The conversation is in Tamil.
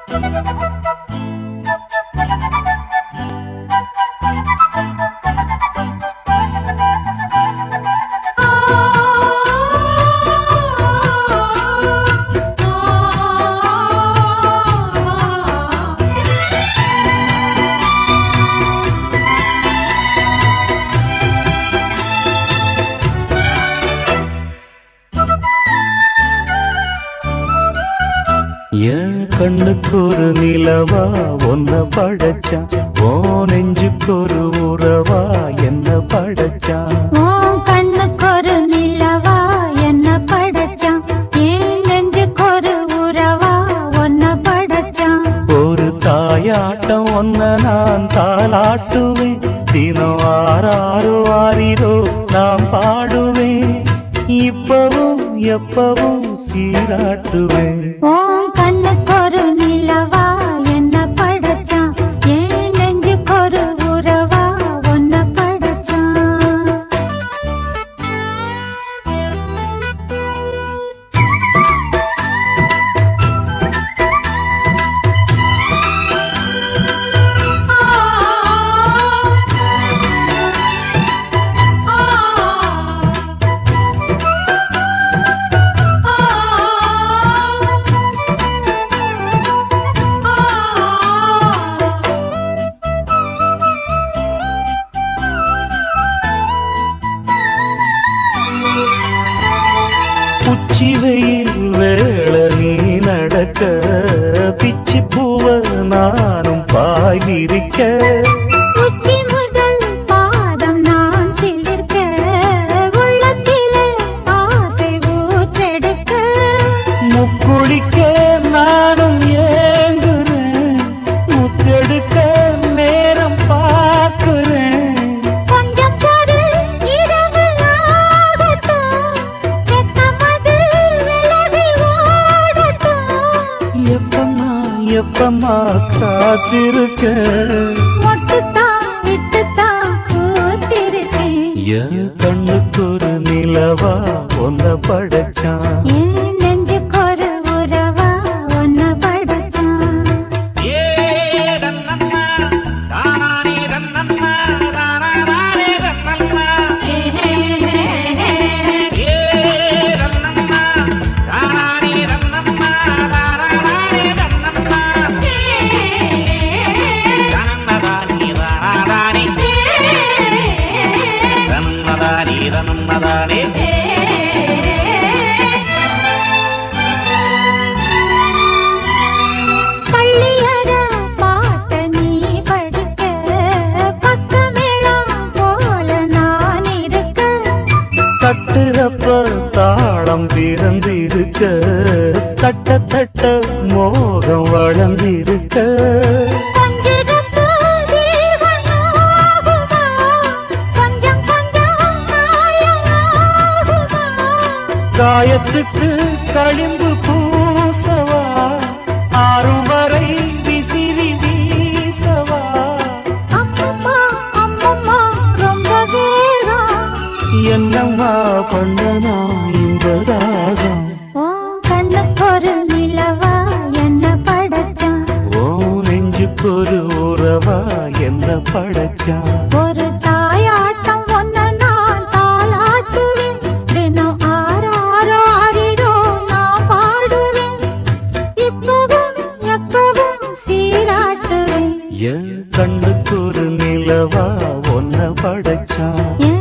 என் கண்ணுக்கு ஒரு நிலவா ஒன்ன படைச்சான் ஓ நெஞ்சுக்கு ஒரு உறவா என்ன படைச்சான் உன் கண்ணுக்கு ஒரு நிலவா என்ன படைச்சான் என் நெஞ்சுக்கு ஒரு உறவா உன்னை படைச்சான் ஒரு தாயாட்டம் ஒன்ன நான் தாளாட்டுவேன் தினம் ஆறாறு ஆறிரோ நான் பாடுவேன் இப்பவும் எப்பவும் சீராட்டுவேன் உன் கண்ணுக்கு ஒரு நிலவா என்ன படைச்சான் என் நெஞ்சுக்கு ஒரு உறவா உன்னை படைச்சான் உச்சி வெயில் வேள நீ நடக்க பிச்சி பூவ நானும் பாய் விரிக்க உச்சி முதல் பாதம் நான் சிலிர்க்க உள்ளத்திலே ஆசை ஊற்றெடுக்க முக்குளிக்க நானும் ஏங்குறேன் முத்தெடுக்க நேரம் பார்க்கிறேன் கொஞ்சம் பொறு இரவு ஆகட்டும் வெக்கமது விலகி ஓடட்டும் எப்பம்மா எப்பம்மா காத்திருக்க மொட்டுத்தான் விட்டுத்தான் பூத்திருக்கேன் என் கண்ணுக்கு ஒரு நிலவா ஒன்ன படைச்சான் என் நெஞ்சுக்கு ஒரு உறவா உன்னை படைச்சான் பள்ளியற பாட்ட நீ படிக்க பக்கமேளம் போல நான் இருக்க தட்டுறப்ப தாளம் பிறந்திருக்க தட்ட தட்ட மோகம் வளர்ந்திருக்க கொஞ்சிருப்ப தேவன் ஆகுமா கொஞ்சம் கொஞ்சம் மாயமாகுமா காயத்துக்கு களிம்பு பூசவா ஆறும் வரை விசிறி வீசவா அம்மம்மா அம்மம்மா ரொம்ப வேகம் என்னம்மா பண்ணனா இந்த ராகம் உன் கண்ணுக்கு ஒரு நிலவா என்ன படைச்சான் ஓ நெஞ்சுக்கு ஒரு உறவா என்ன படைச்சான் ஒரு தாயாட்டம் ஒன்ன நான் தாளாட்டுவேன் தினம் ஆறாரோ ஆறிடோ நான் பாடுவேன் இப்பவும் எப்பவும் சீராட்டுவேன் என் கண்ணுக்கு ஒரு நிலவா ஒன்ன படைச்சான் என்